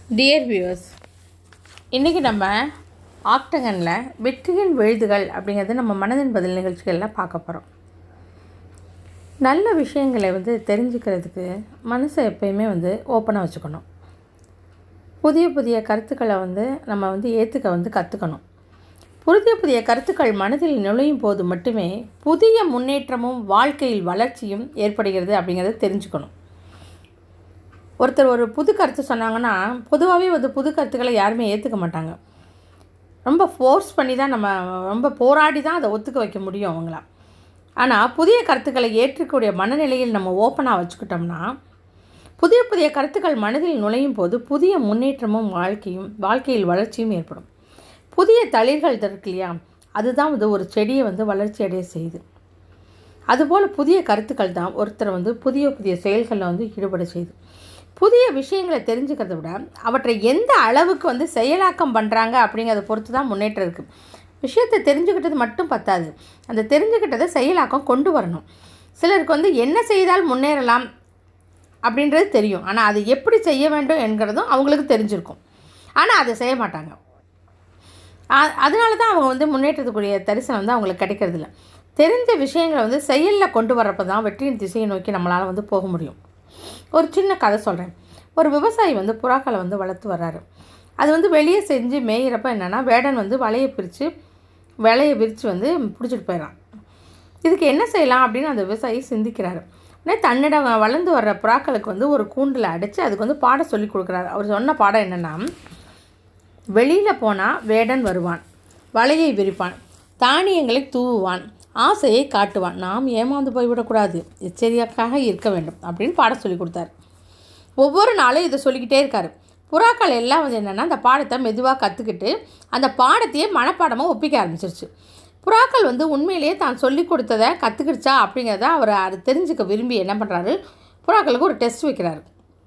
dear viewers இன்றைக்கி நம்ம ஆக்டகனில் வெற்றியின் விழுதுகள் அப்படிங்கிறது நம்ம மனதின் பதில் நிகழ்ச்சிகளில் பார்க்க போகிறோம் நல்ல விஷயங்களை வந்து தெரிஞ்சுக்கிறதுக்கு மனசை எப்பயுமே வந்து ஓப்பனாக வச்சுக்கணும் புதிய புதிய கருத்துக்களை வந்து நம்ம வந்து ஏற்றுக்க வந்து கற்றுக்கணும் புதிய புதிய கருத்துக்கள் மனதில் நுழையும் போது மட்டுமே புதிய முன்னேற்றமும் வாழ்க்கையில் வளர்ச்சியும் ஏற்படுகிறது அப்படிங்கிறத தெரிஞ்சுக்கணும் ஒருத்தர் ஒரு புது கருத்து சொன்னாங்கன்னா பொதுவாகவே வந்து புது கருத்துக்களை யாருமே ஏற்றுக்க மாட்டாங்க ரொம்ப ஃபோர்ஸ் பண்ணி தான் நம்ம ரொம்ப போராடி தான் அதை ஒத்துக்க வைக்க முடியும் அவங்கள ஆனால் புதிய கருத்துக்களை ஏற்றக்கூடிய மனநிலையில் நம்ம ஓப்பனாக வச்சுக்கிட்டோம்னா புதிய புதிய கருத்துக்கள் மனதில் நுழையும் போது புதிய முன்னேற்றமும் வாழ்க்கையும் வாழ்க்கையில் வளர்ச்சியும் ஏற்படும் புதிய தளிர்கள் இருக்கு இல்லையா அதுதான் வந்து ஒரு செடியை வந்து வளர்ச்சி அடைய செய்யுது அதுபோல் புதிய கருத்துக்கள் தான் ஒருத்தரை வந்து புதிய புதிய செயல்களில் வந்து ஈடுபட செய்யுது புதிய விஷயங்களை தெரிஞ்சுக்கிறத விட அவற்றை எந்த அளவுக்கு வந்து செயலாக்கம் பண்ணுறாங்க அப்படிங்கிறத பொறுத்து தான் முன்னேற்றம் இருக்குது விஷயத்தை தெரிஞ்சுக்கிட்டது மட்டும் பத்தாது அந்த தெரிஞ்சுக்கிட்டதை செயலாக்கம் கொண்டு வரணும் சிலருக்கு வந்து என்ன செய்தால் முன்னேறலாம் அப்படின்றது தெரியும் ஆனால் அது எப்படி செய்ய வேண்டும் என்கிறதும் அவங்களுக்கு தெரிஞ்சிருக்கும் ஆனால் அதை செய்ய மாட்டாங்க அ- அதனால தான் அவங்க வந்து முன்னேற்றத்துக்குரிய தரிசனம் வந்து அவங்களுக்கு கிடைக்கிறதில்ல தெரிஞ்ச விஷயங்களை வந்து செயலில் கொண்டு வரப்போ தான் வெற்றியின் திசையை நோக்கி நம்மளால் வந்து போக முடியும் ஒரு சின்ன கதை சொல்கிறேன் ஒரு விவசாயி வந்து புறாக்களை வந்து வளர்த்து வர்றாரு அது வந்து வெளியே செஞ்சு மேயிறப்ப என்னென்னா வேடன் வந்து வலையை பிரித்து வலையை விரித்து வந்து பிடிச்சிட்டு போயிடறான் இதுக்கு என்ன செய்யலாம் அப்படின்னு அந்த விவசாயி சிந்திக்கிறாரு உடனே தன்னிடம் வளர்ந்து வர்ற புறாக்களுக்கு வந்து ஒரு கூண்டில் அடைச்சி அதுக்கு வந்து பாடம் சொல்லி கொடுக்குறாரு அவர் சொன்ன பாடம் என்னென்னா வெளியில் போனால் வேடன் வருவான் வலையை விரிப்பான் தானியங்களை தூவுவான் ஆசையை காட்டுவான் நாம் ஏமாந்து போய்விடக்கூடாது எச்சரிக்கையாக இருக்க வேண்டும் அப்படின்னு பாடம் சொல்லி கொடுத்தாரு ஒவ்வொரு நாளும் இதை சொல்லிக்கிட்டே இருக்காரு புறாக்கள் எல்லாம் வந்து என்னென்னா அந்த பாடத்தை மெதுவாக கற்றுக்கிட்டு அந்த பாடத்தையே மனப்பாடமாக ஒப்பிக்க ஆரம்பிச்சிருச்சு புறாக்கள் வந்து உண்மையிலேயே தான் சொல்லி கொடுத்ததை கற்றுக்கிடுச்சா அப்படிங்கிறத அவர் அது தெரிஞ்சுக்க விரும்பி என்ன பண்ணுறாரு புறாக்களுக்கு ஒரு டெஸ்ட் வைக்கிறாரு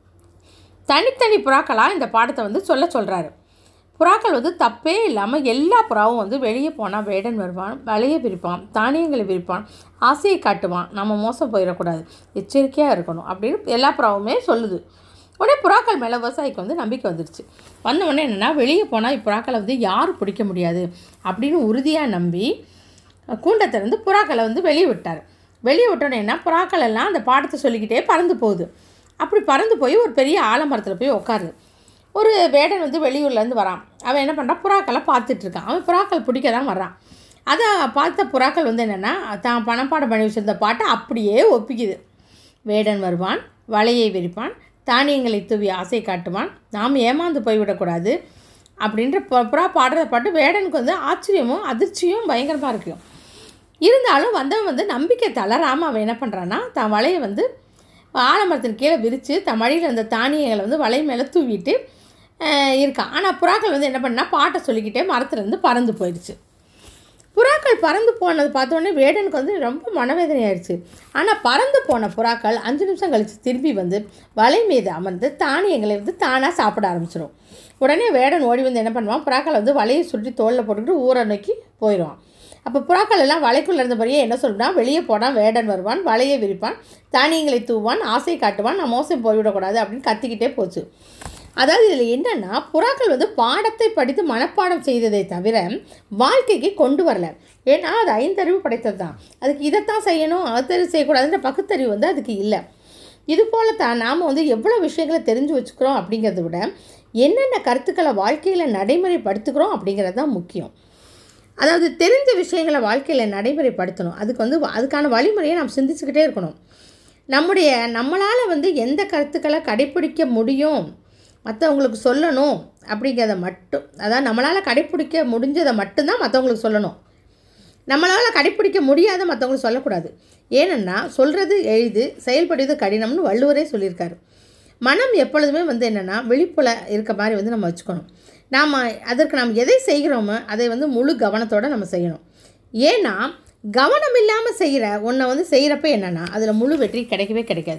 தனித்தனி புறாக்களாக இந்த பாடத்தை வந்து சொல்ல சொல்கிறாரு புறாக்கள் வந்து தப்பே இல்லாமல் எல்லா புறாவும் வந்து வெளியே போனால் வேடன் வருவான் வலையை விரிப்பான் தானியங்களை விரிப்பான் ஆசையை காட்டுவான் நம்ம மோசம் போயிடக்கூடாது எச்சரிக்கையாக இருக்கணும் அப்படின்னு எல்லா புறாவுமே சொல்லுது உடனே புறாக்கள் மேலே விவசாயிக்கு வந்து நம்பிக்கை வந்துடுச்சு வந்த உடனே என்னென்னா வெளியே போனால் இப்புறாக்களை வந்து யாரும் பிடிக்க முடியாது அப்படின்னு உறுதியாக நம்பி கூண்டை திறந்து புறாக்களை வந்து வெளியே விட்டார் வெளியே விட்டோன்னே என்ன புறாக்கள் எல்லாம் அந்த பாடத்தை சொல்லிக்கிட்டே பறந்து போகுது அப்படி பறந்து போய் ஒரு பெரிய ஆலமரத்தில் போய் உட்காருது ஒரு வேடன் வந்து வெளியூர்லேருந்து வரான் அவன் என்ன பண்ணுறான் புறாக்களை பார்த்துட்டு இருக்கான் அவன் புறாக்கள் பிடிக்க தான் வர்றான் அதை பார்த்த புறாக்கள் வந்து என்னென்னா தான் பணப்பாடம் பண்ணி வச்சிருந்த பாட்டை அப்படியே ஒப்பிக்குது வேடன் வருவான் வலையை விரிப்பான் தானியங்களை தூவி ஆசை காட்டுவான் நாம் ஏமாந்து போய்விடக்கூடாது அப்படின்ற பு- புறா பாடுறத பாட்டு வேடனுக்கு வந்து ஆச்சரியமும் அதிர்ச்சியும் பயங்கரமாக இருக்கும் இருந்தாலும் வந்தவன் வந்து நம்பிக்கை தளராமல் அவன் என்ன பண்ணுறான்னா தான் வலையை வந்து ஆலமரத்தின் கீழே விரித்து தன் மடியில் இருந்த தானியங்களை வந்து வலை மேலே தூவிட்டு அஹ், இருக்கான் ஆனால் புறாக்கள் வந்து என்ன பண்ணா பாட்டை சொல்லிக்கிட்டே மரத்துலேருந்து பறந்து போயிடுச்சு புறாக்கள் பறந்து போனது பார்த்த உடனே வேடனுக்கு வந்து ரொம்ப மனவேதனை ஆயிடுச்சு ஆனால் பறந்து போன புறாக்கள் அஞ்சு நிமிஷம் கழித்து திரும்பி வந்து வலை மீது அமர்ந்து தானியங்களை வந்து தானாக சாப்பிட ஆரம்பிச்சிடும் உடனே வேடன் ஓடி வந்து என்ன பண்ணுவான் புறாக்களை வந்து வலையை சுற்றி தோளில் போட்டுக்கிட்டு ஊரை நோக்கி போயிடுவான் அப்போ புறாக்கள் எல்லாம் வலைக்குள்ளே இருந்தபடியே என்ன சொல்றான் வெளியே போனால் வேடன் வருவான் வலையை விரிப்பான் தானியங்களை தூவான் ஆசை காட்டுவான் நான் மோசம் போய்விடக்கூடாது அப்படின்னு கத்திக்கிட்டே போச்சு அதாவது இதில் என்னன்னா புறாக்கள் வந்து பாடத்தை படித்து மனப்பாடம் செய்ததை தவிர வாழ்க்கைக்கு கொண்டு வரல ஏன்னா அது ஐந்தறிவு படைத்தது தான் அதுக்கு இதைத்தான் செய்யணும் அதை செய்யக்கூடாதுன்ற பகுத்தறிவு வந்து அதுக்கு இல்லை இது போல தான் நாம் வந்து எவ்வளோ விஷயங்களை தெரிஞ்சு வச்சுக்கிறோம் அப்படிங்கிறத விட என்னென்ன கருத்துக்களை வாழ்க்கையில் நடைமுறைப்படுத்துகிறோம் அப்படிங்கிறது தான் முக்கியம் அதாவது தெரிஞ்ச விஷயங்களை வாழ்க்கையில் நடைமுறைப்படுத்தணும் அதுக்கு வந்து அதுக்கான வழிமுறையை நாம் சிந்திச்சுக்கிட்டே இருக்கணும் நம்முடைய நம்மளால் வந்து எந்த கருத்துக்களை கடைப்பிடிக்க முடியும் மற்றவங்களுக்கு சொல்லணும் அப்படிங்கிறத மட்டும் அதாவது நம்மளால் கடைப்பிடிக்க முடிஞ்சதை மட்டும்தான் மற்றவங்களுக்கு சொல்லணும் நம்மளால் கடைப்பிடிக்க முடியாத மற்றவங்களுக்கு சொல்லக்கூடாது ஏனென்னா சொல்கிறது எளிது செயல்படுவது கடினம்னு வள்ளுவரே சொல்லியிருக்காரு மனம் எப்பொழுதுமே வந்து என்னென்னா வெளிப்புல இருக்க மாதிரி வந்து நம்ம வச்சுக்கணும் நாம் அதற்கு நாம் எதை செய்கிறோமோ அதை வந்து முழு கவனத்தோடு நம்ம செய்யணும் ஏன்னா கவனம் இல்லாமல் செய்கிற ஒன்றை வந்து செய்கிறப்ப என்னென்னா அதில் முழு வெற்றி கிடைக்கவே கிடைக்காது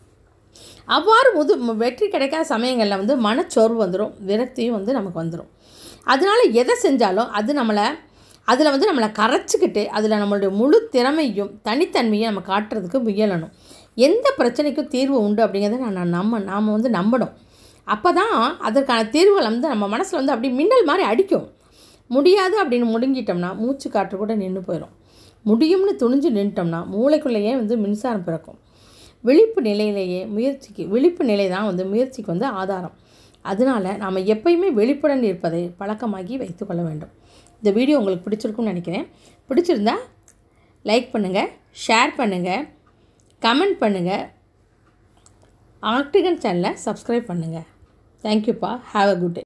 அவ்வாறு முது ம- வெற்றி கிடைக்காத சமயங்களில் வந்து மனச்சோர்வு வந்துடும் விரக்தியும் வந்து நமக்கு வந்துடும் அதனால எதை செஞ்சாலும் அது நம்மளை அதில் வந்து நம்மளை கரைச்சிக்கிட்டு அதில் நம்மளுடைய முழு திறமையும் தனித்தன்மையும் நம்ம காட்டுறதுக்கு முயலணும் எந்த பிரச்சனைக்கும் தீர்வு உண்டு அப்படிங்கிறத நான் நான் நம்ம நாம் வந்து நம்பணும் அப்போ தான் அதற்கான தீர்வுகள் வந்து நம்ம மனசில் வந்து அப்படி மின்னல் மாதிரி அடிக்கும் முடியாது அப்படின்னு முடுங்கிட்டோம்னா மூச்சு காற்று கூட நின்று போயிடும் முடியும்னு துணிஞ்சு நின்ட்டோம்னா மூளைக்குள்ளேயே வந்து மின்சாரம் பிறக்கும் விழிப்பு நிலையிலேயே முயற்சிக்கு விழிப்பு நிலை தான் வந்து முயற்சிக்கு வந்து ஆதாரம் அதனால் நாம் எப்பயுமே விழிப்புடன் இருப்பதை பழக்கமாகி வைத்துக்கொள்ள வேண்டும் இந்த வீடியோ உங்களுக்கு பிடிச்சிருக்கும்னு நினைக்கிறேன் பிடிச்சிருந்தா லைக் பண்ணுங்கள் ஷேர் பண்ணுங்கள் கமெண்ட் பண்ணுங்கள் ஆக்டிகன் சேனலை சப்ஸ்கிரைப் பண்ணுங்கள் தேங்க்யூப்பா ஹாவ் அ குட் டே